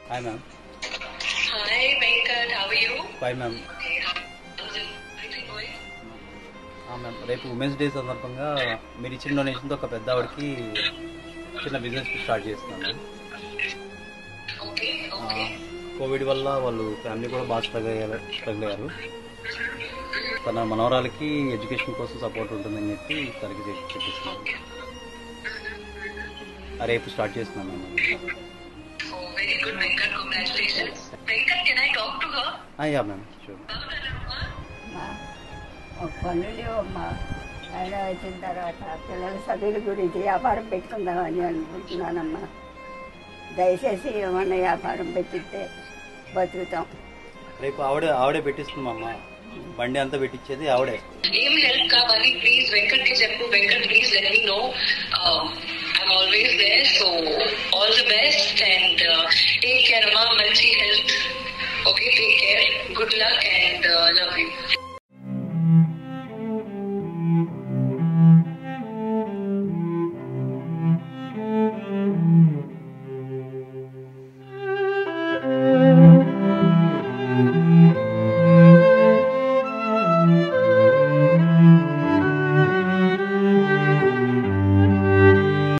Hi ma'am Hi, Venkat. How are you? Bye ma'am Okay. How's everything going? Ma'am రేపు women's day సందర్భంగా మీరు ఇచ్చిన డొనేషన్తో ఒక పెద్ద ఆవిడకి చిన్న బిజినెస్ స్టార్ట్ చేస్తున్నాను Okay. ఆ, Okay. కోవిడ్ వల్ల వాళ్ళు ఫ్యామిలీ కూడా బాగా స్ట్రగుల్ అయ్యారు స్ట్రగుల్ అయ్యారు తన మనవరాలకి ఎడ్యుకేషన్ కోసం సపోర్ట్ ఉంటుందని చెప్పి తనకి చెప్పి చెప్పిస్తున్నాను ఆ, రేపు స్టార్ట్ చేస్తున్నాను ma'am Oh, very good, Venkat. Congratulations. Venkat, can I talk to her? Yeah ma'am sure మా ఒక పనులు మా ఆయన వచ్చిన తర్వాత పిల్లల చదువుల గురించి వ్యాపారం పెట్టుకుందామని అనుకుంటున్నానమ్మా దయచేసి ఏమన్నా వ్యాపారం పెట్టిస్తే బతుకుతాం రేపు ఆవిడే ఆవిడే పెట్టిస్తుందమ్మా బండి అంతా పెట్టించేది ఆవిడే ఏం హెల్ప్ కావాలి ప్లీజ్ వెంకట్ కి చెప్పు Venkat please let me know I'm always there so all the best and take care అమ్మా మంచి health okay take care good luck and love you